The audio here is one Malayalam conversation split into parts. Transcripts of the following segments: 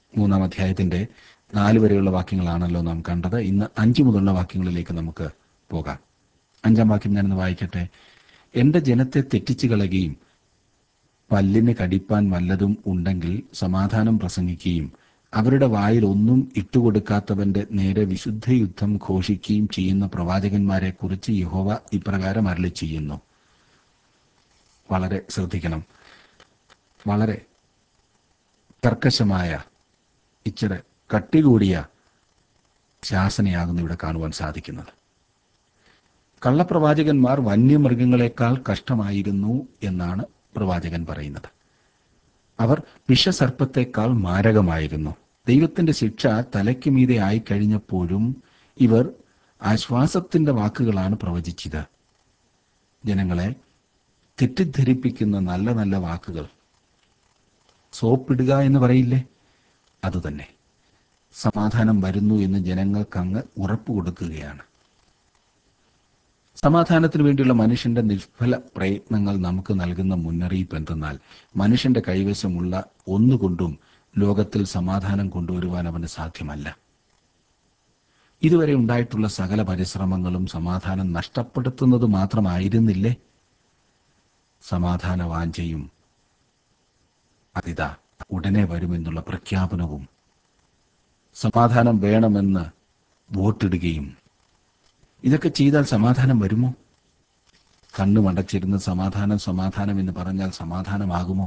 മൂന്നാം അധ്യായത്തിന്റെ നാല് വരെയുള്ള വാക്യങ്ങളാണല്ലോ നാം കണ്ടത് ഇന്ന് അഞ്ച് മുതലുള്ള വാക്യങ്ങളിലേക്ക് നമുക്ക് പോകാം അഞ്ചാം വാക്യം ഞാനൊന്ന് വായിക്കട്ടെ എന്റെ ജനത്തെ തെറ്റിച്ചു കളയുകയും പല്ലിന് കടിപ്പാൻ വല്ലതും ഉണ്ടെങ്കിൽ സമാധാനം പ്രസംഗിക്കുകയും അവരുടെ വായിൽ ഒന്നും ഇട്ടുകൊടുക്കാത്തവന്റെ നേരെ വിശുദ്ധ യുദ്ധം ഘോഷിക്കുകയും ചെയ്യുന്ന പ്രവാചകന്മാരെ കുറിച്ച് യഹോവ ഇപ്രകാരം അരളി ചെയ്യുന്നു വളരെ ശ്രദ്ധിക്കണം വളരെ കർക്കശമായ ഇച്ചിരി കട്ടി കൂടിയ ശാസനയാകുന്നു ഇവിടെ കാണുവാൻ സാധിക്കുന്നത് കള്ളപ്രവാചകന്മാർ വന്യമൃഗങ്ങളെക്കാൾ കഷ്ടമായിരുന്നു എന്നാണ് പ്രവാചകൻ പറയുന്നത് അവർ വിഷസർപ്പത്തെക്കാൾ മാരകമായിരുന്നു ദൈവത്തിന്റെ ശിക്ഷ തലയ്ക്ക് മീതെ ആയിക്കഴിഞ്ഞപ്പോഴും ഇവർ ആശ്വാസത്തിന്റെ വാക്കുകളാണ് പ്രവചിച്ചത് ജനങ്ങളെ തെറ്റിദ്ധരിപ്പിക്കുന്ന നല്ല നല്ല വാക്കുകൾ സോപ്പിടുക എന്ന് പറയില്ലേ അതുതന്നെ സമാധാനം വരുന്നു എന്ന് ജനങ്ങൾക്കങ്ങ് ഉറപ്പ് കൊടുക്കുകയാണ് സമാധാനത്തിന് വേണ്ടിയുള്ള മനുഷ്യന്റെ നിഷ്ഫല പ്രയത്നങ്ങൾ നമുക്ക് നൽകുന്ന മുന്നറിയിപ്പ് എന്തെന്നാൽ മനുഷ്യന്റെ കൈവശമുള്ള ഒന്നുകൊണ്ടും ലോകത്തിൽ സമാധാനം കൊണ്ടുവരുവാൻ അവന് സാധ്യമല്ല ഇതുവരെ ഉണ്ടായിട്ടുള്ള സകല പരിശ്രമങ്ങളും സമാധാനം നഷ്ടപ്പെടുത്തുന്നത് മാത്രമായിരുന്നില്ലേ സമാധാന വാഞ്ചയും അതിതാ ഉടനെ വരുമെന്നുള്ള പ്രഖ്യാപനവും സമാധാനം വേണമെന്ന് വോട്ടിടുകയും ഇതൊക്കെ ചെയ്താൽ സമാധാനം വരുമോ കണ്ണു മടച്ചിരുന്ന് സമാധാനം സമാധാനം എന്ന് പറഞ്ഞാൽ സമാധാനമാകുമോ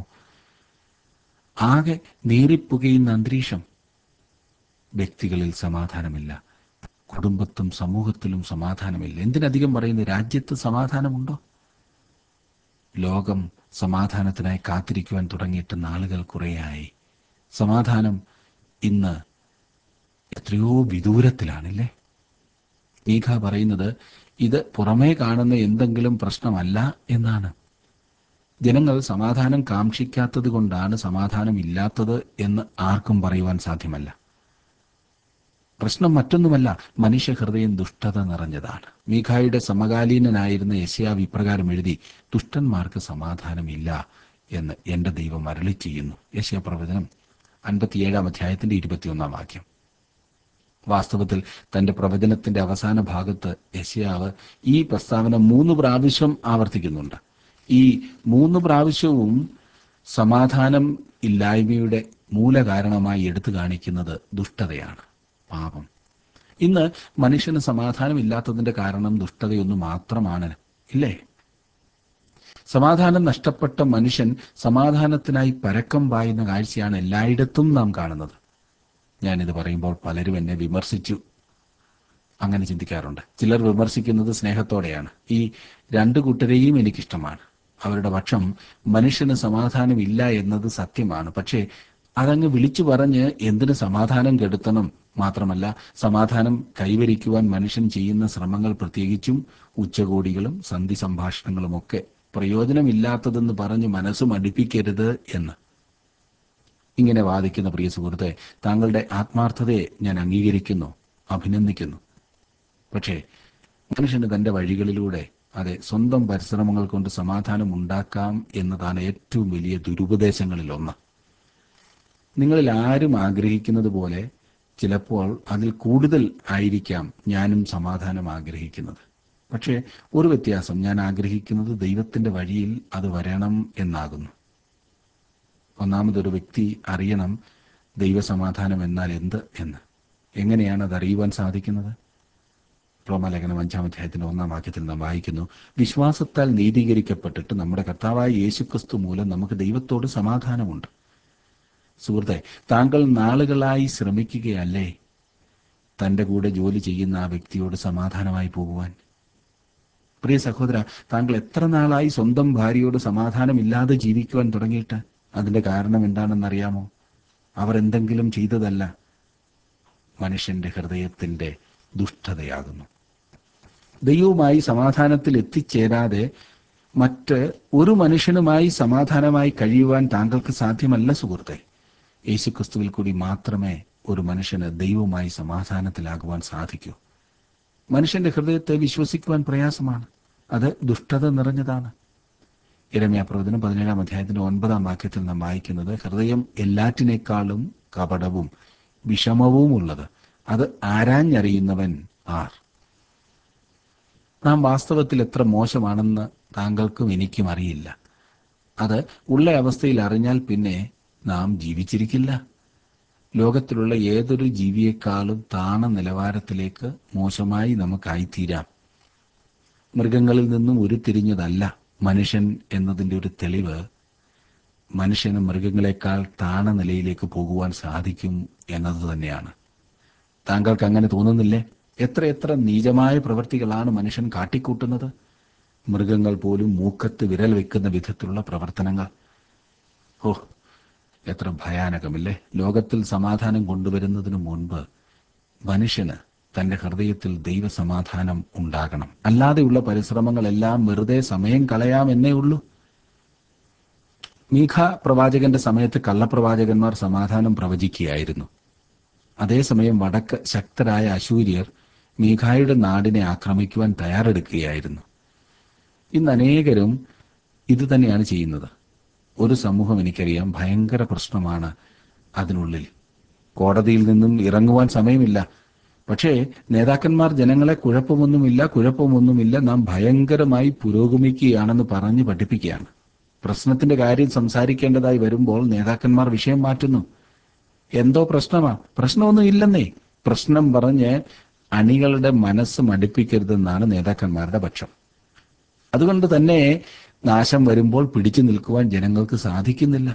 ആകെ നേരിപ്പുകയുന്ന അന്തരീക്ഷം വ്യക്തികളിൽ സമാധാനമില്ല കുടുംബത്തും സമൂഹത്തിലും സമാധാനമില്ല എന്തിനധികം പറയുന്നു രാജ്യത്ത് സമാധാനമുണ്ടോ ലോകം സമാധാനത്തിനായി കാത്തിരിക്കുവാൻ തുടങ്ങിയിട്ട് നാളുകൾ കുറേയായി സമാധാനം ഇന്ന് എത്രയോ വിദൂരത്തിലാണല്ലേ മീഖ പറയുന്നത് ഇത് പുറമേ കാണുന്ന എന്തെങ്കിലും പ്രശ്നമല്ല എന്നാണ് ജനങ്ങൾ സമാധാനം കാക്ഷിക്കാത്തത് കൊണ്ടാണ് സമാധാനം ഇല്ലാത്തത് എന്ന് ആർക്കും പറയുവാൻ സാധ്യമല്ല പ്രശ്നം മറ്റൊന്നുമല്ല മനുഷ്യ ഹൃദയം ദുഷ്ടത നിറഞ്ഞതാണ് മീഖായുടെ സമകാലീനനായിരുന്ന യശയാവ് ഇപ്രകാരം എഴുതി ദുഷ്ടന്മാർക്ക് സമാധാനമില്ല എന്ന് എന്റെ ദൈവം അരളി ചെയ്യുന്നു യശയ പ്രവചനം അൻപത്തിയേഴാം അധ്യായത്തിന്റെ ഇരുപത്തിയൊന്നാം വാക്യം വാസ്തവത്തിൽ തന്റെ പ്രവചനത്തിന്റെ അവസാന ഭാഗത്ത് യശയാവ് ഈ പ്രസ്താവന മൂന്ന് പ്രാവശ്യം ആവർത്തിക്കുന്നുണ്ട് ഈ മൂന്ന് പ്രാവശ്യവും സമാധാനം ഇല്ലായ്മയുടെ മൂലകാരണമായി എടുത്തു കാണിക്കുന്നത് ദുഷ്ടതയാണ് പാപം ഇന്ന് മനുഷ്യന് സമാധാനം ഇല്ലാത്തതിന്റെ കാരണം ദുഷ്ടതയൊന്നു മാത്രമാണ് ഇല്ലേ സമാധാനം നഷ്ടപ്പെട്ട മനുഷ്യൻ സമാധാനത്തിനായി പരക്കം പായുന്ന കാഴ്ചയാണ് എല്ലായിടത്തും നാം കാണുന്നത് ഞാനിത് പറയുമ്പോൾ പലരും എന്നെ വിമർശിച്ചു അങ്ങനെ ചിന്തിക്കാറുണ്ട് ചിലർ വിമർശിക്കുന്നത് സ്നേഹത്തോടെയാണ് ഈ രണ്ടു കൂട്ടരെയും എനിക്കിഷ്ടമാണ് അവരുടെ പക്ഷം മനുഷ്യന് സമാധാനമില്ല എന്നത് സത്യമാണ് പക്ഷേ അതങ്ങ് വിളിച്ചു പറഞ്ഞ് എന്തിന് സമാധാനം കെടുത്തണം മാത്രമല്ല സമാധാനം കൈവരിക്കുവാൻ മനുഷ്യൻ ചെയ്യുന്ന ശ്രമങ്ങൾ പ്രത്യേകിച്ചും ഉച്ചകോടികളും സന്ധി സംഭാഷണങ്ങളുമൊക്കെ പ്രയോജനമില്ലാത്തതെന്ന് പറഞ്ഞ് മനസ്സ് മടിപ്പിക്കരുത് എന്ന് ഇങ്ങനെ വാദിക്കുന്ന പ്രിയ സുഹൃത്തെ താങ്കളുടെ ആത്മാർത്ഥതയെ ഞാൻ അംഗീകരിക്കുന്നു അഭിനന്ദിക്കുന്നു പക്ഷേ മനുഷ്യന് തന്റെ വഴികളിലൂടെ അതെ സ്വന്തം പരിശ്രമങ്ങൾ കൊണ്ട് സമാധാനം ഉണ്ടാക്കാം എന്നതാണ് ഏറ്റവും വലിയ ദുരുപദേശങ്ങളിൽ ഒന്ന് നിങ്ങളിൽ ആരും ആഗ്രഹിക്കുന്നത് പോലെ ചിലപ്പോൾ അതിൽ കൂടുതൽ ആയിരിക്കാം ഞാനും സമാധാനം ആഗ്രഹിക്കുന്നത് പക്ഷേ ഒരു വ്യത്യാസം ഞാൻ ആഗ്രഹിക്കുന്നത് ദൈവത്തിന്റെ വഴിയിൽ അത് വരണം എന്നാകുന്നു ഒന്നാമതൊരു വ്യക്തി അറിയണം ദൈവസമാധാനം എന്നാൽ എന്ത് എന്ന് എങ്ങനെയാണ് അത് അറിയുവാൻ സാധിക്കുന്നത് റോമാലേഖനം അഞ്ചാം അധ്യായത്തിന്റെ ഒന്നാം വാക്യത്തിൽ നാം വായിക്കുന്നു വിശ്വാസത്താൽ നീതീകരിക്കപ്പെട്ടിട്ട് നമ്മുടെ കർത്താവായ യേശുക്രിസ്തു മൂലം നമുക്ക് ദൈവത്തോട് സമാധാനമുണ്ട് സുഹൃത്തെ താങ്കൾ നാളുകളായി ശ്രമിക്കുകയല്ലേ തന്റെ കൂടെ ജോലി ചെയ്യുന്ന ആ വ്യക്തിയോട് സമാധാനമായി പോകുവാൻ പ്രിയ സഹോദര താങ്കൾ എത്ര നാളായി സ്വന്തം ഭാര്യയോട് സമാധാനമില്ലാതെ ജീവിക്കുവാൻ തുടങ്ങിയിട്ട് അതിന്റെ കാരണം എന്താണെന്നറിയാമോ അവർ എന്തെങ്കിലും ചെയ്തതല്ല മനുഷ്യന്റെ ഹൃദയത്തിന്റെ ദുഷ്ടതയാകുന്നു ദൈവവുമായി സമാധാനത്തിൽ എത്തിച്ചേരാതെ മറ്റ് ഒരു മനുഷ്യനുമായി സമാധാനമായി കഴിയുവാൻ താങ്കൾക്ക് സാധ്യമല്ല സുഹൃത്തെ യേശുക്രിസ്തുവിൽ കൂടി മാത്രമേ ഒരു മനുഷ്യന് ദൈവവുമായി സമാധാനത്തിലാകുവാൻ സാധിക്കൂ മനുഷ്യന്റെ ഹൃദയത്തെ വിശ്വസിക്കുവാൻ പ്രയാസമാണ് അത് ദുഷ്ടത നിറഞ്ഞതാണ് ഇരമ്യ പ്രവചനം പതിനേഴാം അധ്യായത്തിന്റെ ഒൻപതാം വാക്യത്തിൽ നാം വായിക്കുന്നത് ഹൃദയം എല്ലാറ്റിനേക്കാളും കപടവും വിഷമവും ഉള്ളത് അത് ആരാഞ്ഞറിയുന്നവൻ ആർ നാം വാസ്തവത്തിൽ എത്ര മോശമാണെന്ന് താങ്കൾക്കും എനിക്കും അറിയില്ല അത് ഉള്ള അവസ്ഥയിൽ അറിഞ്ഞാൽ പിന്നെ നാം ജീവിച്ചിരിക്കില്ല ലോകത്തിലുള്ള ഏതൊരു ജീവിയെക്കാളും താണ നിലവാരത്തിലേക്ക് മോശമായി നമുക്കായിത്തീരാം മൃഗങ്ങളിൽ നിന്നും ഉരുത്തിരിഞ്ഞതല്ല മനുഷ്യൻ എന്നതിൻ്റെ ഒരു തെളിവ് മനുഷ്യന് മൃഗങ്ങളെക്കാൾ താണ നിലയിലേക്ക് പോകുവാൻ സാധിക്കും എന്നത് തന്നെയാണ് താങ്കൾക്ക് അങ്ങനെ തോന്നുന്നില്ലേ എത്ര എത്ര നീചമായ പ്രവൃത്തികളാണ് മനുഷ്യൻ കാട്ടിക്കൂട്ടുന്നത് മൃഗങ്ങൾ പോലും മൂക്കത്ത് വിരൽ വെക്കുന്ന വിധത്തിലുള്ള പ്രവർത്തനങ്ങൾ ഓ എത്ര ഭയാനകമില്ലേ ലോകത്തിൽ സമാധാനം കൊണ്ടുവരുന്നതിനു മുൻപ് മനുഷ്യന് തന്റെ ഹൃദയത്തിൽ ദൈവസമാധാനം ഉണ്ടാകണം അല്ലാതെയുള്ള പരിശ്രമങ്ങളെല്ലാം വെറുതെ സമയം കളയാമെന്നേ ഉള്ളൂ മീഖ പ്രവാചകന്റെ സമയത്ത് കള്ളപ്രവാചകന്മാർ സമാധാനം പ്രവചിക്കുകയായിരുന്നു അതേസമയം വടക്ക് ശക്തരായ അശൂര്യർ മീഖായുടെ നാടിനെ ആക്രമിക്കുവാൻ തയ്യാറെടുക്കുകയായിരുന്നു ഇന്ന് അനേകരും ഇത് തന്നെയാണ് ചെയ്യുന്നത് ഒരു സമൂഹം എനിക്കറിയാം ഭയങ്കര പ്രശ്നമാണ് അതിനുള്ളിൽ കോടതിയിൽ നിന്നും ഇറങ്ങുവാൻ സമയമില്ല പക്ഷേ നേതാക്കന്മാർ ജനങ്ങളെ കുഴപ്പമൊന്നുമില്ല കുഴപ്പമൊന്നുമില്ല നാം ഭയങ്കരമായി പുരോഗമിക്കുകയാണെന്ന് പറഞ്ഞ് പഠിപ്പിക്കുകയാണ് പ്രശ്നത്തിന്റെ കാര്യം സംസാരിക്കേണ്ടതായി വരുമ്പോൾ നേതാക്കന്മാർ വിഷയം മാറ്റുന്നു എന്തോ പ്രശ്നമാ പ്രശ്നമൊന്നും ഇല്ലെന്നേ പ്രശ്നം പറഞ്ഞ് അണികളുടെ മനസ്സ് മടുപ്പിക്കരുതെന്നാണ് നേതാക്കന്മാരുടെ പക്ഷം അതുകൊണ്ട് തന്നെ നാശം വരുമ്പോൾ പിടിച്ചു നിൽക്കുവാൻ ജനങ്ങൾക്ക് സാധിക്കുന്നില്ല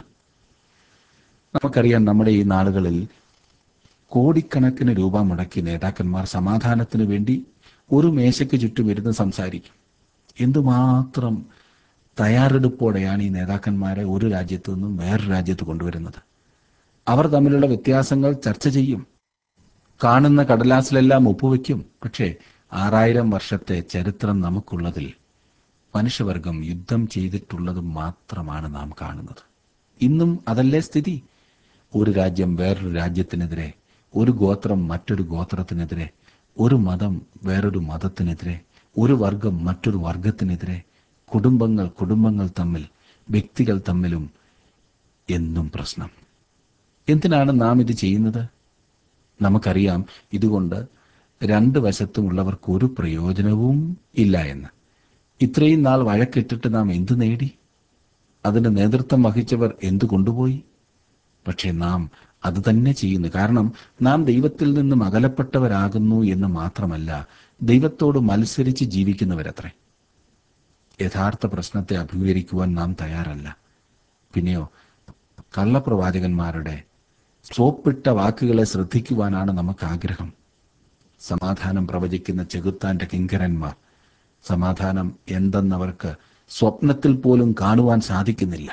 നമുക്കറിയാം നമ്മുടെ ഈ നാളുകളിൽ കോടിക്കണക്കിന് രൂപ മുടക്കി നേതാക്കന്മാർ സമാധാനത്തിന് വേണ്ടി ഒരു മേശയ്ക്ക് ചുറ്റും ഇരുന്ന് സംസാരിക്കും എന്തുമാത്രം തയ്യാറെടുപ്പോടെയാണ് ഈ നേതാക്കന്മാരെ ഒരു രാജ്യത്തു നിന്നും വേറൊരു രാജ്യത്ത് കൊണ്ടുവരുന്നത് അവർ തമ്മിലുള്ള വ്യത്യാസങ്ങൾ ചർച്ച ചെയ്യും കാണുന്ന കടലാസിലെല്ലാം ഒപ്പുവെക്കും പക്ഷേ ആറായിരം വർഷത്തെ ചരിത്രം നമുക്കുള്ളതിൽ മനുഷ്യവർഗം യുദ്ധം ചെയ്തിട്ടുള്ളത് മാത്രമാണ് നാം കാണുന്നത് ഇന്നും അതല്ലേ സ്ഥിതി ഒരു രാജ്യം വേറൊരു രാജ്യത്തിനെതിരെ ഒരു ഗോത്രം മറ്റൊരു ഗോത്രത്തിനെതിരെ ഒരു മതം വേറൊരു മതത്തിനെതിരെ ഒരു വർഗം മറ്റൊരു വർഗത്തിനെതിരെ കുടുംബങ്ങൾ കുടുംബങ്ങൾ തമ്മിൽ വ്യക്തികൾ തമ്മിലും എന്നും പ്രശ്നം എന്തിനാണ് നാം ഇത് ചെയ്യുന്നത് നമുക്കറിയാം ഇതുകൊണ്ട് രണ്ട് വശത്തുമുള്ളവർക്ക് ഒരു പ്രയോജനവും ഇല്ല എന്ന് ഇത്രയും നാൾ വഴക്കിട്ടിട്ട് നാം എന്തു നേടി അതിന്റെ നേതൃത്വം വഹിച്ചവർ എന്തു കൊണ്ടുപോയി പക്ഷെ നാം അത് തന്നെ ചെയ്യുന്നു കാരണം നാം ദൈവത്തിൽ നിന്നും അകലപ്പെട്ടവരാകുന്നു എന്ന് മാത്രമല്ല ദൈവത്തോട് മത്സരിച്ച് ജീവിക്കുന്നവരത്രേ യഥാർത്ഥ പ്രശ്നത്തെ അഭിമുഖീകരിക്കുവാൻ നാം തയ്യാറല്ല പിന്നെയോ കള്ളപ്രവാചകന്മാരുടെ സോപ്പിട്ട വാക്കുകളെ ശ്രദ്ധിക്കുവാനാണ് നമുക്ക് ആഗ്രഹം സമാധാനം പ്രവചിക്കുന്ന ചെകുത്താന്റെ കിങ്കരന്മാർ സമാധാനം എന്തെന്നവർക്ക് സ്വപ്നത്തിൽ പോലും കാണുവാൻ സാധിക്കുന്നില്ല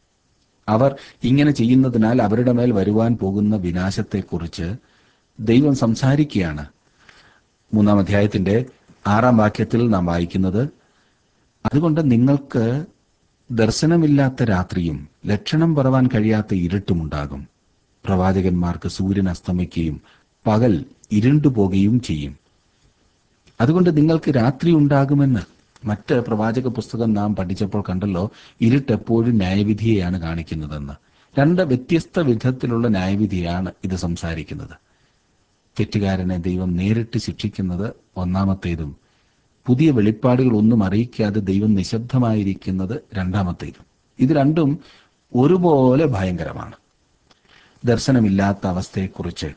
അവർ ഇങ്ങനെ ചെയ്യുന്നതിനാൽ അവരുടെ മേൽ വരുവാൻ പോകുന്ന വിനാശത്തെക്കുറിച്ച് ദൈവം സംസാരിക്കുകയാണ് മൂന്നാം അധ്യായത്തിന്റെ ആറാം വാക്യത്തിൽ നാം വായിക്കുന്നത് അതുകൊണ്ട് നിങ്ങൾക്ക് ദർശനമില്ലാത്ത രാത്രിയും ലക്ഷണം പറവാൻ കഴിയാത്ത ഇരുട്ടുമുണ്ടാകും പ്രവാചകന്മാർക്ക് സൂര്യൻ അസ്തമിക്കുകയും പകൽ ഇരുണ്ടുപോകുകയും ചെയ്യും അതുകൊണ്ട് നിങ്ങൾക്ക് രാത്രി ഉണ്ടാകുമെന്ന് മറ്റ് പ്രവാചക പുസ്തകം നാം പഠിച്ചപ്പോൾ കണ്ടല്ലോ ഇരുട്ട് എപ്പോഴും ന്യായവിധിയെയാണ് കാണിക്കുന്നതെന്ന് രണ്ട് വ്യത്യസ്ത വിധത്തിലുള്ള ന്യായവിധിയാണ് ഇത് സംസാരിക്കുന്നത് തെറ്റുകാരനെ ദൈവം നേരിട്ട് ശിക്ഷിക്കുന്നത് ഒന്നാമത്തേതും പുതിയ വെളിപ്പാടുകൾ ഒന്നും അറിയിക്കാതെ ദൈവം നിശബ്ദമായിരിക്കുന്നത് രണ്ടാമത്തേതും ഇത് രണ്ടും ഒരുപോലെ ഭയങ്കരമാണ് ദർശനമില്ലാത്ത അവസ്ഥയെക്കുറിച്ച്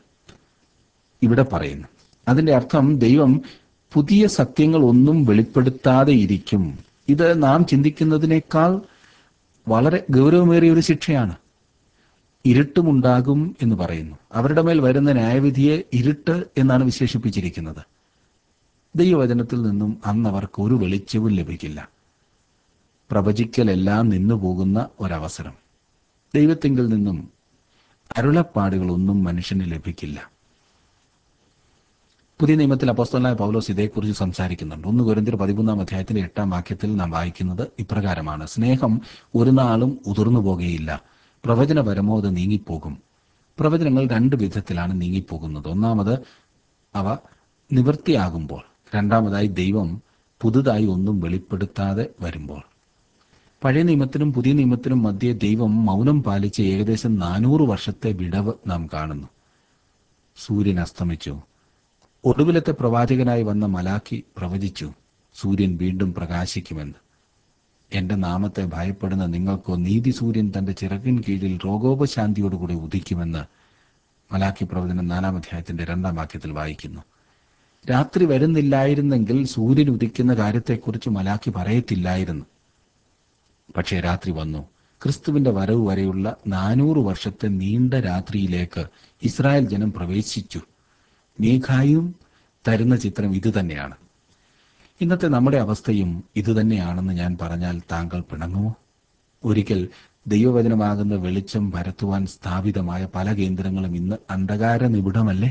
ഇവിടെ പറയുന്നു അതിന്റെ അർത്ഥം ദൈവം പുതിയ സത്യങ്ങൾ ഒന്നും വെളിപ്പെടുത്താതെ ഇരിക്കും ഇത് നാം ചിന്തിക്കുന്നതിനേക്കാൾ വളരെ ഗൗരവമേറിയ ഒരു ശിക്ഷയാണ് ഇരുട്ടുമുണ്ടാകും എന്ന് പറയുന്നു അവരുടെ മേൽ വരുന്ന ന്യായവിധിയെ ഇരുട്ട് എന്നാണ് വിശേഷിപ്പിച്ചിരിക്കുന്നത് ദൈവവചനത്തിൽ നിന്നും അന്ന് അവർക്ക് ഒരു വെളിച്ചവും ലഭിക്കില്ല പ്രവചിക്കലെല്ലാം നിന്നുപോകുന്ന ഒരവസരം ദൈവത്തിങ്കിൽ നിന്നും അരുളപ്പാടുകളൊന്നും മനുഷ്യന് ലഭിക്കില്ല പുതിയ നിയമത്തിൽ അപ്പോസ്തലനായ പൗലോസ് ഇതേക്കുറിച്ച് സംസാരിക്കുന്നുണ്ട് ഒന്ന് കുരിന്തിർ പതിമൂന്നാം അധ്യായത്തിന്റെ എട്ടാം വാക്യത്തിൽ നാം വായിക്കുന്നത് ഇപ്രകാരമാണ് സ്നേഹം ഒരു നാളും ഉതിർന്നു പോകുകയില്ല പ്രവചനപരമോ അത് നീങ്ങിപ്പോകും പ്രവചനങ്ങൾ രണ്ട് വിധത്തിലാണ് നീങ്ങിപ്പോകുന്നത് ഒന്നാമത് അവ നിവൃത്തിയാകുമ്പോൾ രണ്ടാമതായി ദൈവം പുതുതായി ഒന്നും വെളിപ്പെടുത്താതെ വരുമ്പോൾ പഴയ നിയമത്തിനും പുതിയ നിയമത്തിനും മധ്യേ ദൈവം മൗനം പാലിച്ച് ഏകദേശം നാനൂറ് വർഷത്തെ വിടവ് നാം കാണുന്നു സൂര്യൻ അസ്തമിച്ചു ഒടുവിലത്തെ പ്രവാചകനായി വന്ന മലാഖി പ്രവചിച്ചു സൂര്യൻ വീണ്ടും പ്രകാശിക്കുമെന്ന് എന്റെ നാമത്തെ ഭയപ്പെടുന്ന നിങ്ങൾക്കോ നീതി സൂര്യൻ തന്റെ ചിറകിൻ കീഴിൽ രോഗോപശാന്തിയോടുകൂടി ഉദിക്കുമെന്ന് മലാഖി പ്രവചനം നാലാം അധ്യായത്തിന്റെ രണ്ടാം വാക്യത്തിൽ വായിക്കുന്നു രാത്രി വരുന്നില്ലായിരുന്നെങ്കിൽ സൂര്യൻ ഉദിക്കുന്ന കാര്യത്തെക്കുറിച്ച് മലാഖി പറയത്തില്ലായിരുന്നു പക്ഷേ രാത്രി വന്നു ക്രിസ്തുവിന്റെ വരവ് വരെയുള്ള നാനൂറ് വർഷത്തെ നീണ്ട രാത്രിയിലേക്ക് ഇസ്രായേൽ ജനം പ്രവേശിച്ചു മീഖായും തരുന്ന ചിത്രം ഇതുതന്നെയാണ് ഇന്നത്തെ നമ്മുടെ അവസ്ഥയും ഇതുതന്നെയാണെന്ന് ഞാൻ പറഞ്ഞാൽ താങ്കൾ പിണങ്ങുമോ ഒരിക്കൽ ദൈവവചനമാകുന്ന വെളിച്ചം പരത്തുവാൻ സ്ഥാപിതമായ പല കേന്ദ്രങ്ങളും ഇന്ന് അന്ധകാര നിബിഡമല്ലേ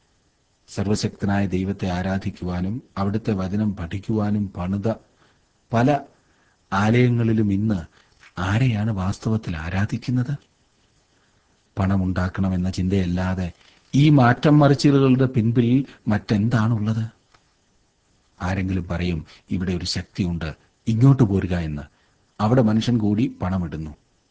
സർവശക്തനായ ദൈവത്തെ ആരാധിക്കുവാനും അവിടുത്തെ വചനം പഠിക്കുവാനും പണിത പല ആലയങ്ങളിലും ഇന്ന് ആരെയാണ് വാസ്തവത്തിൽ ആരാധിക്കുന്നത് പണമുണ്ടാക്കണമെന്ന ചിന്തയല്ലാതെ ഈ മാറ്റം മറിച്ചിലുകളുടെ പിൻപിൽ മറ്റെന്താണുള്ളത് ആരെങ്കിലും പറയും ഇവിടെ ഒരു ശക്തിയുണ്ട് ഇങ്ങോട്ട് പോരുക എന്ന് അവിടെ മനുഷ്യൻ കൂടി പണമിടുന്നു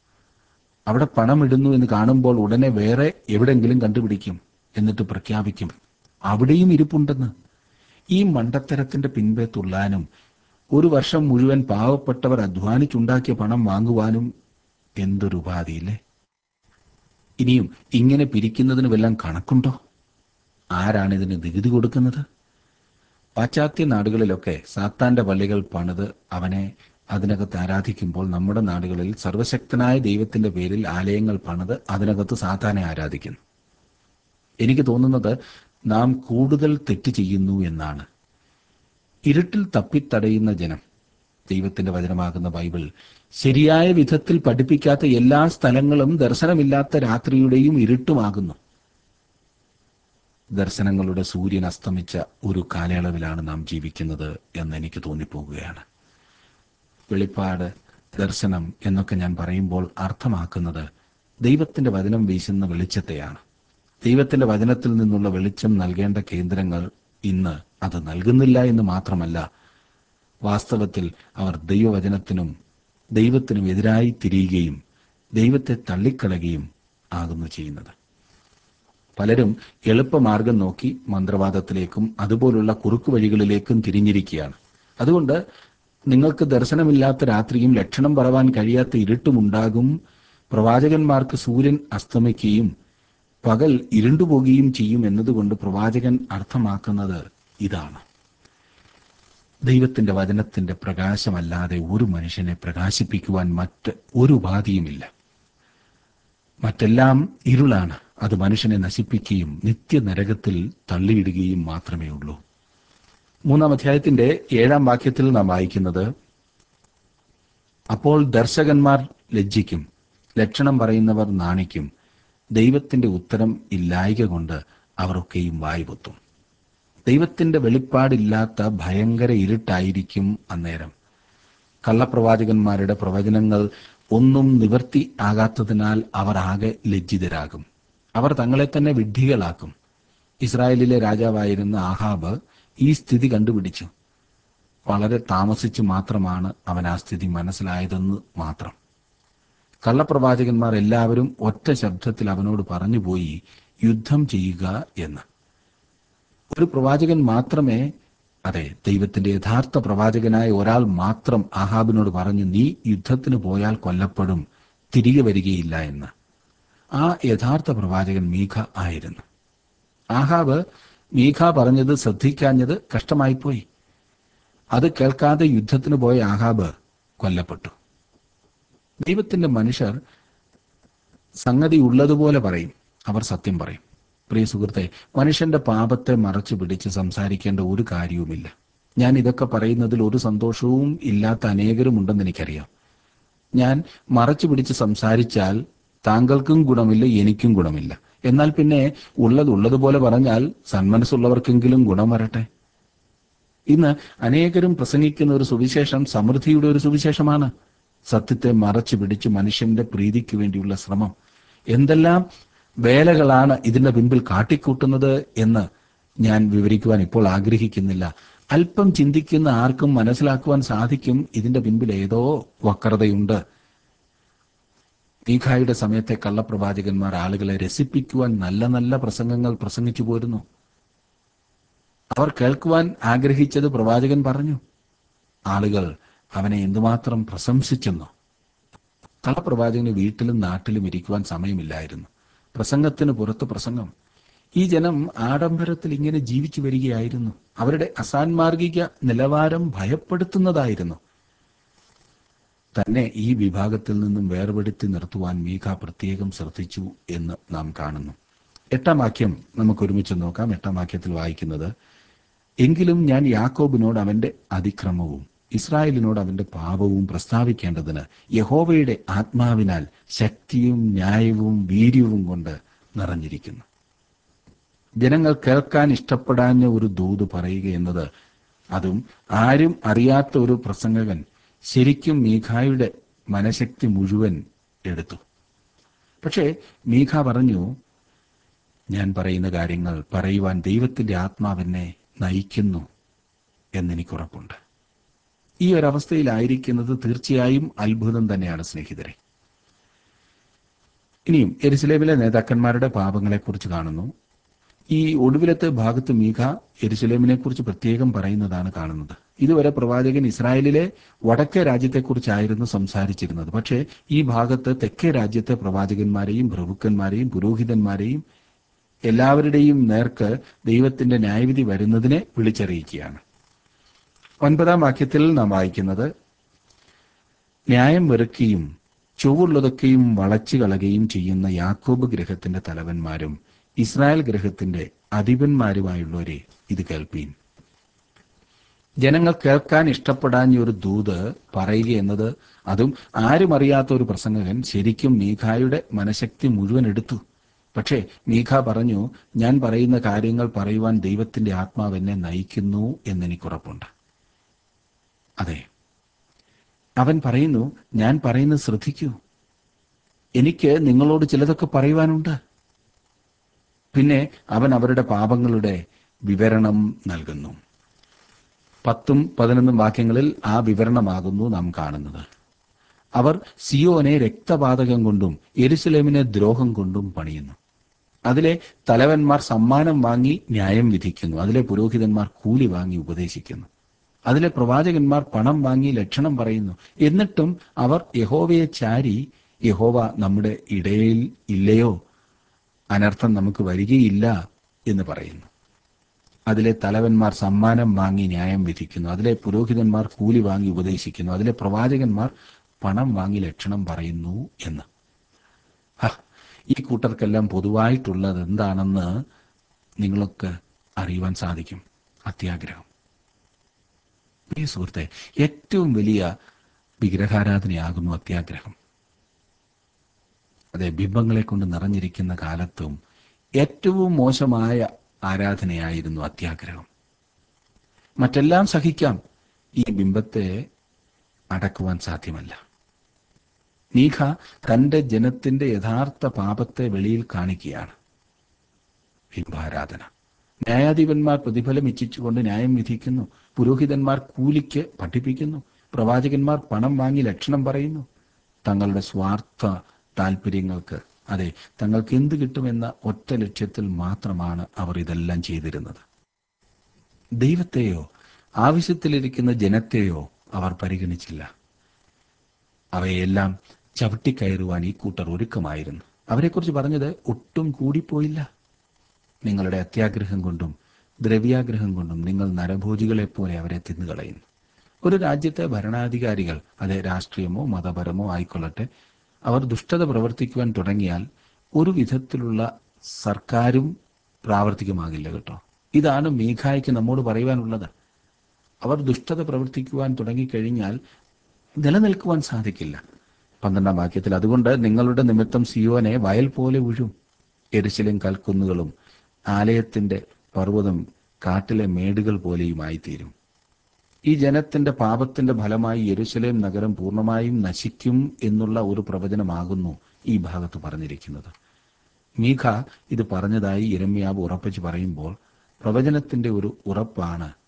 അവിടെ പണമിടുന്നു എന്ന് കാണുമ്പോൾ ഉടനെ വേറെ എവിടെങ്കിലും കണ്ടുപിടിക്കും എന്നിട്ട് പ്രഖ്യാപിക്കും അവിടെയും ഇരിപ്പുണ്ടെന്ന് ഈ മണ്ടത്തരത്തിന്റെ പിൻപേ തുള്ളാനും ഒരു വർഷം മുഴുവൻ പാവപ്പെട്ടവർ അധ്വാനിച്ചുണ്ടാക്കിയ പണം വാങ്ങുവാനും എന്തൊരു ഉപാധിയില്ലേ ഇനിയും ഇങ്ങനെ പിരിക്കുന്നതിന് വല്ലതും കണക്കുണ്ടോ ആരാണ് ഇതിന് നികുതി കൊടുക്കുന്നത് പാശ്ചാത്യ നാടുകളിലൊക്കെ സാത്താന്റെ പള്ളികൾ പണിത് അവനെ അതിനകത്ത് ആരാധിക്കുമ്പോൾ നമ്മുടെ നാടുകളിൽ സർവശക്തനായ ദൈവത്തിന്റെ പേരിൽ ആലയങ്ങൾ പണിത് അതിനകത്ത് സാത്താനെ ആരാധിക്കുന്നു എനിക്ക് തോന്നുന്നത് നാം കൂടുതൽ തെറ്റ് ചെയ്യുന്നു എന്നാണ് ഇരുട്ടിൽ തപ്പിത്തടയുന്ന ജനം ദൈവത്തിന്റെ വചനമാകുന്ന ബൈബിൾ ശരിയായ വിധത്തിൽ പഠിപ്പിക്കാത്ത എല്ലാ സ്ഥലങ്ങളും ദർശനമില്ലാത്ത രാത്രിയുടെയും ഇരുട്ടുമാകുന്നു ദർശനങ്ങളുടെ സൂര്യൻ അസ്തമിച്ച ഒരു കാലയളവിലാണ് നാം ജീവിക്കുന്നത് എന്ന് എനിക്ക് തോന്നിപ്പോകുകയാണ് വെളിപ്പാട് ദർശനം എന്നൊക്കെ ഞാൻ പറയുമ്പോൾ അർത്ഥമാക്കുന്നത് ദൈവത്തിന്റെ വചനം വീശുന്ന വെളിച്ചത്തെയാണ് ദൈവത്തിന്റെ വചനത്തിൽ നിന്നുള്ള വെളിച്ചം നൽകേണ്ട കേന്ദ്രങ്ങൾ ഇന്ന് അത് നൽകുന്നില്ല എന്ന് മാത്രമല്ല വാസ്തവത്തിൽ അവർ ദൈവവചനത്തിനും ദൈവത്തിനും എതിരായി തിരിയുകയും ദൈവത്തെ തള്ളിക്കളയുകയും ആകുന്നു ചെയ്യുന്നത് പലരും എളുപ്പമാർഗം നോക്കി മന്ത്രവാദത്തിലേക്കും അതുപോലുള്ള കുറുക്കു വഴികളിലേക്കും തിരിഞ്ഞിരിക്കുകയാണ് അതുകൊണ്ട് നിങ്ങൾക്ക് ദർശനമില്ലാത്ത രാത്രിയും ലക്ഷണം പറവാൻ കഴിയാത്ത ഇരുട്ടും ഉണ്ടാകും പ്രവാചകന്മാർക്ക് സൂര്യൻ അസ്തമിക്കുകയും പകൽ ഇരുണ്ടുപോകുകയും ചെയ്യും എന്നതുകൊണ്ട് പ്രവാചകൻ അർത്ഥമാക്കുന്നത് ഇതാണ് ദൈവത്തിന്റെ വചനത്തിന്റെ പ്രകാശമല്ലാതെ ഒരു മനുഷ്യനെ പ്രകാശിപ്പിക്കുവാൻ മറ്റ് ഒരു ഉപാധിയുമില്ല മറ്റെല്ലാം ഇരുളാണ് അത് മനുഷ്യനെ നശിപ്പിക്കുകയും നിത്യനരകത്തിൽ തള്ളിയിടുകയും മാത്രമേ ഉള്ളൂ മൂന്നാം അധ്യായത്തിന്റെ ഏഴാം വാക്യത്തിൽ നാം വായിക്കുന്നത് അപ്പോൾ ദർശകന്മാർ ലജ്ജിക്കും ലക്ഷണം പറയുന്നവർ നാണിക്കും ദൈവത്തിന്റെ ഉത്തരം ഇല്ലായിക കൊണ്ട് അവരൊക്കെയും വായ്പൊത്തും ദൈവത്തിന്റെ വെളിപ്പാടില്ലാത്ത ഭയങ്കര ഇരുട്ടായിരിക്കും അന്നേരം കള്ളപ്രവാചകന്മാരുടെ പ്രവചനങ്ങൾ ഒന്നും നിവർത്തി ആകാത്തതിനാൽ അവർ ആകെ ലജ്ജിതരാകും അവർ തങ്ങളെ തന്നെ വിഡ്ഢികളാക്കും ഇസ്രായേലിലെ രാജാവായിരുന്ന ആഹാബ് ഈ സ്ഥിതി കണ്ടുപിടിച്ചു വളരെ താമസിച്ചു മാത്രമാണ് അവൻ ആ സ്ഥിതി മനസ്സിലായതെന്ന് മാത്രം കള്ളപ്രവാചകന്മാർ എല്ലാവരും ഒറ്റ ശബ്ദത്തിൽ അവനോട് പറഞ്ഞുപോയി യുദ്ധം ചെയ്യുക എന്ന് ഒരു പ്രവാചകൻ മാത്രമേ അതെ ദൈവത്തിന്റെ യഥാർത്ഥ പ്രവാചകനായ ഒരാൾ മാത്രം ആഹാബിനോട് പറഞ്ഞു നീ യുദ്ധത്തിന് പോയാൽ കൊല്ലപ്പെടും തിരികെ വരികയില്ല എന്ന് ആ യഥാർത്ഥ പ്രവാചകൻ മീഖ ആയിരുന്നു ആഹാബ് മീഖ പറഞ്ഞത് ശ്രദ്ധിക്കാഞ്ഞത് കഷ്ടമായിപ്പോയി അത് കേൾക്കാതെ യുദ്ധത്തിന് പോയ ആഹാബ് കൊല്ലപ്പെട്ടു ദൈവത്തിന്റെ മനുഷ്യർ സംഗതി ഉള്ളതുപോലെ പറയും അവർ സത്യം പറയും പ്രിയ സുഹൃത്തെ മനുഷ്യന്റെ പാപത്തെ മറച്ചു പിടിച്ച് സംസാരിക്കേണ്ട ഒരു കാര്യവുമില്ല ഞാൻ ഇതൊക്കെ പറയുന്നതിൽ ഒരു സന്തോഷവും ഇല്ലാത്ത അനേകരും ഉണ്ടെന്ന് എനിക്കറിയാം ഞാൻ മറച്ചു പിടിച്ച് സംസാരിച്ചാൽ താങ്കൾക്കും ഗുണമില്ല എനിക്കും ഗുണമില്ല എന്നാൽ പിന്നെ ഉള്ളത് ഉള്ളതുപോലെ പറഞ്ഞാൽ സന്മനസ്സുള്ളവർക്കെങ്കിലും ഗുണം വരട്ടെ ഇന്ന് അനേകരും പ്രസംഗിക്കുന്ന ഒരു സുവിശേഷം സമൃദ്ധിയുടെ ഒരു സുവിശേഷമാണ് സത്യത്തെ മറച്ചു പിടിച്ച് മനുഷ്യന്റെ പ്രീതിക്ക് വേണ്ടിയുള്ള ശ്രമം എന്തെല്ലാം വേലകളാണ് ഇതിന്റെ പിൻപിൽ കാട്ടിക്കൂട്ടുന്നത് എന്ന് ഞാൻ വിവരിക്കുവാൻ ഇപ്പോൾ ആഗ്രഹിക്കുന്നില്ല അല്പം ചിന്തിക്കുന്ന ആർക്കും മനസ്സിലാക്കുവാൻ സാധിക്കും ഇതിന്റെ പിൻപിൽ ഏതോ വക്രതയുണ്ട് മീഖായുടെ സമയത്തെ കള്ളപ്രവാചകന്മാർ ആളുകളെ രസിപ്പിക്കുവാൻ നല്ല നല്ല പ്രസംഗങ്ങൾ പ്രസംഗിച്ചു പോരുന്നു അവർ കേൾക്കുവാൻ ആഗ്രഹിച്ചത് പ്രവാചകൻ പറഞ്ഞു ആളുകൾ അവനെ എന്തുമാത്രം പ്രശംസിച്ചെന്നോ കള്ളപ്രവാചകന് വീട്ടിലും നാട്ടിലും ഇരിക്കുവാൻ സമയമില്ലായിരുന്നു പ്രസംഗത്തിന് പുറത്ത് പ്രസംഗം ഈ ജനം ആഡംബരത്തിൽ ഇങ്ങനെ ജീവിച്ചു വരികയായിരുന്നു അവരുടെ അസാൻമാർഗിക നിലവാരം ഭയപ്പെടുത്തുന്നതായിരുന്നു തന്നെ ഈ വിഭാഗത്തിൽ നിന്നും വേർപെടുത്തി നിർത്തുവാൻ മീഖ പ്രത്യേകം ശ്രദ്ധിച്ചു എന്ന് നാം കാണുന്നു എട്ടാം വാക്യം നമുക്ക് ഒരുമിച്ച് നോക്കാം എട്ടാം വാക്യത്തിൽ വായിക്കുന്നത് എങ്കിലും ഞാൻ യാക്കോബിനോട് അവന്റെ അതിക്രമവും ഇസ്രായേലിനോട് അവന്റെ പാപവും പ്രസ്താവിക്കേണ്ടതിന് യഹോവയുടെ ആത്മാവിനാൽ ശക്തിയും ന്യായവും വീര്യവും കൊണ്ട് നിറഞ്ഞിരിക്കുന്നു ജനങ്ങൾ കേൾക്കാൻ ഇഷ്ടപ്പെടാഞ്ഞ ഒരു ദൂത് പറയുക എന്നത് അതും ആരും അറിയാത്ത ഒരു പ്രസംഗകൻ ശരിക്കും മീഖായുടെ മനഃശക്തി മുഴുവൻ എടുത്തു പക്ഷേ മീഖ പറഞ്ഞു ഞാൻ പറയുന്ന കാര്യങ്ങൾ പറയുവാൻ ദൈവത്തിന്റെ ആത്മാവെന്നെ നയിക്കുന്നു എന്നെനിക്കുറപ്പുണ്ട് ഈ ഒരവസ്ഥയിലായിരിക്കുന്നത് തീർച്ചയായും അത്ഭുതം തന്നെയാണ് സ്നേഹിതരെ ഇനിയും എരുസലേമിലെ നേതാക്കന്മാരുടെ പാപങ്ങളെക്കുറിച്ച് കാണുന്നു ഈ ഒടുവിലത്തെ ഭാഗത്ത് മീഖ എരുസലേമിനെ കുറിച്ച് പ്രത്യേകം പറയുന്നതാണ് കാണുന്നത് ഇതുവരെ പ്രവാചകൻ ഇസ്രായേലിലെ വടക്കേ രാജ്യത്തെക്കുറിച്ചായിരുന്നു സംസാരിച്ചിരുന്നത് പക്ഷേ ഈ ഭാഗത്ത് തെക്കേ രാജ്യത്തെ പ്രവാചകന്മാരെയും പ്രഭുക്കന്മാരെയും പുരോഹിതന്മാരെയും എല്ലാവരുടെയും നേർക്ക് ദൈവത്തിന്റെ ന്യായവിധി വരുന്നതിനെ വിളിച്ചറിയിക്കുകയാണ് ഒൻപതാം വാക്യത്തിൽ നാം വായിക്കുന്നത് ന്യായം വെറുക്കുകയും ചൊവ്വുള്ളതൊക്കെയും വളച്ചു കളയുകയും ചെയ്യുന്ന യാക്കോബ് ഗ്രഹത്തിന്റെ തലവന്മാരും ഇസ്രായേൽ ഗ്രഹത്തിന്റെ അധിപന്മാരുമായുള്ളവരെ ഇത് കേൾപ്പീൻ ജനങ്ങൾ കേൾക്കാൻ ഇഷ്ടപ്പെടാഞ്ഞ ഒരു ദൂത് പറയുക എന്നത് അതും ആരും അറിയാത്ത ഒരു പ്രസംഗകൻ ശരിക്കും മീഖായുടെ മനഃശക്തി മുഴുവൻ എടുത്തു പക്ഷേ മീഖ പറഞ്ഞു ഞാൻ പറയുന്ന കാര്യങ്ങൾ പറയുവാൻ ദൈവത്തിന്റെ ആത്മാവ് എന്നെ നയിക്കുന്നു എന്നെനിക്കുറപ്പുണ്ട് അതെ അവൻ പറയുന്നു ഞാൻ പറയുന്നത് ശ്രദ്ധിക്കൂ എനിക്ക് നിങ്ങളോട് ചിലതൊക്കെ പറയുവാനുണ്ട് പിന്നെ അവൻ അവരുടെ പാപങ്ങളുടെ വിവരണം നൽകുന്നു പത്തും പതിനൊന്നും വാക്യങ്ങളിൽ ആ വിവരണമാകുന്നു നാം കാണുന്നത് അവർ സിയോനെ രക്തപാതകം കൊണ്ടും എരുസലേമിനെ ദ്രോഹം കൊണ്ടും പണിയുന്നു അതിലെ തലവന്മാർ സമ്മാനം വാങ്ങി ന്യായം വിധിക്കുന്നു അതിലെ പുരോഹിതന്മാർ കൂലി വാങ്ങി ഉപദേശിക്കുന്നു അതിലെ പ്രവാചകന്മാർ പണം വാങ്ങി ലക്ഷണം പറയുന്നു എന്നിട്ടും അവർ യഹോവയെ ചാരി യഹോവ നമ്മുടെ ഇടയിൽ ഇല്ലയോ അനർത്ഥം നമുക്ക് വരികയില്ല എന്ന് പറയുന്നു അതിലെ തലവന്മാർ സമ്മാനം വാങ്ങി ന്യായം വിധിക്കുന്നു അതിലെ പുരോഹിതന്മാർ കൂലി വാങ്ങി ഉപദേശിക്കുന്നു അതിലെ പ്രവാചകന്മാർ പണം വാങ്ങി ലക്ഷണം പറയുന്നു എന്ന് ഹ, ഈ കൂട്ടർക്കെല്ലാം പൊതുവായിട്ടുള്ളത് എന്താണെന്ന് നിങ്ങൾക്ക് അറിയുവാൻ സാധിക്കും അത്യാഗ്രഹം പ്രിയ സുഹൃത്തെ ഏറ്റവും വലിയ വിഗ്രഹാരാധനയാകുന്നു അത്യാഗ്രഹം അതെ ബിംബങ്ങളെ കൊണ്ട് നിറഞ്ഞിരിക്കുന്ന കാലത്തും ഏറ്റവും മോശമായ ആരാധനയായിരുന്നു അത്യാഗ്രഹം മറ്റെല്ലാം സഹിക്കാം ഈ ബിംബത്തെ അടക്കുവാൻ സാധ്യമല്ല മീഖ തന്റെ ജനത്തിന്റെ യഥാർത്ഥ പാപത്തെ വെളിയിൽ കാണിക്കുകയാണ് ബിംബാരാധന ന്യായാധിപന്മാർ പ്രതിഫലം ഇച്ഛിച്ചുകൊണ്ട് ന്യായം വിധിക്കുന്നു പുരോഹിതന്മാർ കൂലിക്ക് പഠിപ്പിക്കുന്നു പ്രവാചകന്മാർ പണം വാങ്ങി ലക്ഷണം പറയുന്നു തങ്ങളുടെ സ്വാർത്ഥ താല്പര്യങ്ങൾക്ക് അതെ തങ്ങൾക്ക് എന്ത് കിട്ടുമെന്ന ഒറ്റ ലക്ഷ്യത്തിൽ മാത്രമാണ് അവർ ഇതെല്ലാം ചെയ്തിരുന്നത് ദൈവത്തെയോ ആവശ്യത്തിലിരിക്കുന്ന ജനത്തെയോ അവർ പരിഗണിച്ചില്ല അവയെല്ലാം ചവിട്ടിക്കയറുവാൻ ഈ കൂട്ടർ ഒരുക്കമായിരുന്നു അവരെക്കുറിച്ച് പറഞ്ഞത് ഒട്ടും കൂടിപ്പോയില്ല നിങ്ങളുടെ അത്യാഗ്രഹം കൊണ്ടും ദ്രവ്യാഗ്രഹം കൊണ്ടും നിങ്ങൾ നരഭോജികളെ പോലെ അവരെ തിന്നുകളയുന്നു ഒരു രാജ്യത്തെ ഭരണാധികാരികൾ അത് രാഷ്ട്രീയമോ മതപരമോ ആയിക്കൊള്ളട്ടെ അവർ ദുഷ്ടത പ്രവർത്തിക്കുവാൻ തുടങ്ങിയാൽ ഒരു വിധത്തിലുള്ള സർക്കാരും പ്രാവർത്തികമാകില്ല കേട്ടോ ഇതാണ് മീഖായ്ക്ക് നമ്മോട് പറയുവാനുള്ളത് അവർ ദുഷ്ടത പ്രവർത്തിക്കുവാൻ തുടങ്ങിക്കഴിഞ്ഞാൽ നിലനിൽക്കുവാൻ സാധിക്കില്ല പന്ത്രണ്ടാം വാക്യത്തിൽ അതുകൊണ്ട് നിങ്ങളുടെ നിമിത്തം സിയോനെ വയൽ പോലെ ഉഴും എരിശിലും കൽക്കുന്നുകളും ആലയത്തിന്റെ പർവ്വതം കാട്ടിലെ മേടുകൾ പോലെയുമായി തീരും ഈ ജനത്തിന്റെ പാപത്തിന്റെ ഫലമായി യെരുശലേം നഗരം പൂർണ്ണമായും നശിക്കും എന്നുള്ള ഒരു പ്രവചനമാകുന്നു ഈ ഭാഗത്ത് പറഞ്ഞിരിക്കുന്നത് മീഖ ഇത് പറഞ്ഞതായി ഇരമ്യാവ് ഉറപ്പിച്ച് പറയുമ്പോൾ പ്രവചനത്തിന്റെ ഒരു ഉറപ്പാണ്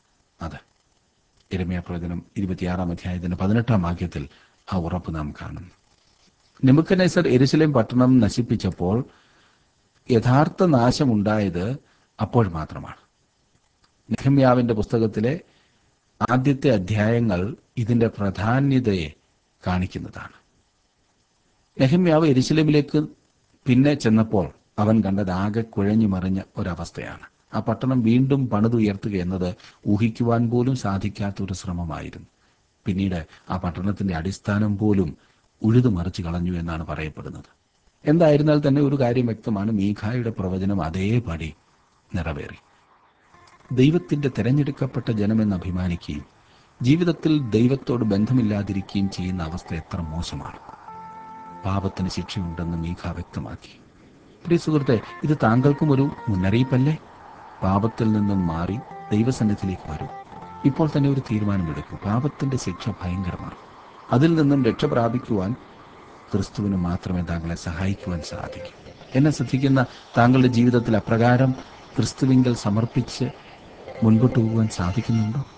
അത് ഇരമയ പ്രവചനം ഇരുപത്തിയാറാം അധ്യായത്തിന്റെ പതിനെട്ടാം വാക്യത്തിൽ ആ ഉറപ്പ് നാം കാണുന്നു നെബുക്കനേസർ എരുസലേം പട്ടണം നശിപ്പിച്ചപ്പോൾ യഥാർത്ഥ നാശമുണ്ടായത് അപ്പോൾ മാത്രമാണ് നെഹമ്യാവിന്റെ പുസ്തകത്തിലെ ആദ്യത്തെ അധ്യായങ്ങൾ ഇതിന്റെ പ്രാധാന്യതയെ കാണിക്കുന്നതാണ് നെഹമ്യാവ് എരുസലേമിലേക്ക് പിന്നെ ചെന്നപ്പോൾ അവൻ കണ്ടത് ആകെ കുഴഞ്ഞു മറിഞ്ഞ ഒരവസ്ഥയാണ് ആ പട്ടണം വീണ്ടും പണിതുയർത്തുക എന്നത് ഊഹിക്കുവാൻ പോലും സാധിക്കാത്ത ഒരു ശ്രമമായിരുന്നു പിന്നീട് ആ പട്ടണത്തിന്റെ അടിസ്ഥാനം പോലും ഉഴുതുമറിച്ച് കളഞ്ഞു എന്നാണ് പറയപ്പെടുന്നത് എന്തായിരുന്നാൽ തന്നെ ഒരു കാര്യം വ്യക്തമാണ് മീഖായുടെ പ്രവചനം അതേപടി നിറവേറി ദൈവത്തിന്റെ തെരഞ്ഞെടുക്കപ്പെട്ട ജനമെന്ന് അഭിമാനിക്കുകയും ജീവിതത്തിൽ ദൈവത്തോട് ബന്ധമില്ലാതിരിക്കുകയും ചെയ്യുന്ന അവസ്ഥ എത്ര മോശമാണ് പാപത്തിന് ശിക്ഷയുണ്ടെന്ന് മീഖ വ്യക്തമാക്കി പ്രിയ സുഹൃത്തെ ഇത് താങ്കൾക്കും ഒരു മുന്നറിയിപ്പല്ലേ പാപത്തിൽ നിന്നും മാറി ദൈവസന്നിധിയിലേക്ക് വരൂ ഇപ്പോൾ തന്നെ ഒരു തീരുമാനമെടുക്കൂ പാപത്തിന്റെ ശിക്ഷ ഭയങ്കരമാണ് അതിൽ നിന്നും രക്ഷ പ്രാപിക്കുവാൻ ക്രിസ്തുവിന് മാത്രമേ താങ്കളെ സഹായിക്കുവാൻ സാധിക്കൂ എന്നെ ശ്രദ്ധിക്കുന്ന താങ്കളുടെ ജീവിതത്തിൽ അപ്രകാരം ക്രിസ്തുവിങ്കൽ സമർപ്പിച്ച് മുൻപോട്ട് പോകുവാൻ സാധിക്കുന്നുണ്ടോ